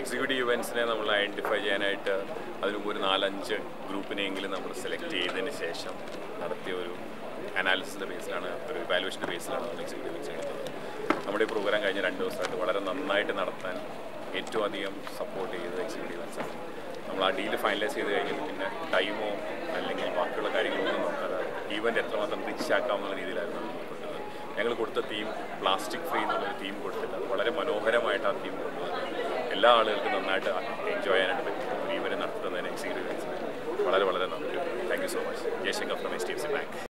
executive ഇവൻറ്റ്സിനെ നമ്മൾ identify ചെയ്യാനായിട്ട് അതിന് മുമ്പ് ഒരു നാലഞ്ച് ഗ്രൂപ്പിനെയെങ്കിലും നമ്മൾ സെലക്ട് ചെയ്തതിന് ശേഷം നടത്തിയ ഒരു അനാലിസിൻ്റെ ബേസിലാണ് ഒരു വാലുവേഷൻ്റെ ബേസിലാണ് നമ്മൾ എക്സിക്യൂട്ടീവ് ഇവൻറ്റ്സ് എടുത്തത് നമ്മുടെ ഈ പ്രോഗ്രാം കഴിഞ്ഞ രണ്ട് ദിവസമായിട്ട് വളരെ നന്നായിട്ട് നടത്താൻ ഏറ്റവും അധികം സപ്പോർട്ട് ചെയ്തത് എക്സിക്യൂട്ടീവ് ഇവൻറ്റ്സ് ആണ് നമ്മൾ ആ ഡീല് ഫൈനലൈസ് ചെയ്ത് കഴിഞ്ഞാൽ പിന്നെ ടൈമോ അല്ലെങ്കിൽ ബാക്കിയുള്ള കാര്യങ്ങളൊന്നും നോക്കാതെ ഈവൻ്റ് എത്രമാത്രം റിച്ച് ആക്കാമെന്നുള്ള രീതിയിലായിരുന്നു നമ്മൾ കൊണ്ടുവന്നത് ഞങ്ങൾ കൊടുത്ത തീം പ്ലാസ്റ്റിക് ഫ്രീ എന്നുള്ളൊരു തീം കൊടുത്തിട്ട് അത് വളരെ മനോഹരമായിട്ട് ആ തീം കൊണ്ടുവന്നത് എല്ലാ ആളുകൾക്കും നന്നായിട്ട് എൻജോയ് ചെയ്യാനായിട്ട് പറ്റി ഒരു ഈവൻ്റ് നടത്തുന്നതിന് എക്സിക്യൂട്ടീവ് ഇവൻറ്റ്സിന് വളരെ വളരെ നന്ദി thank you so much Jayashankar from H D F C bank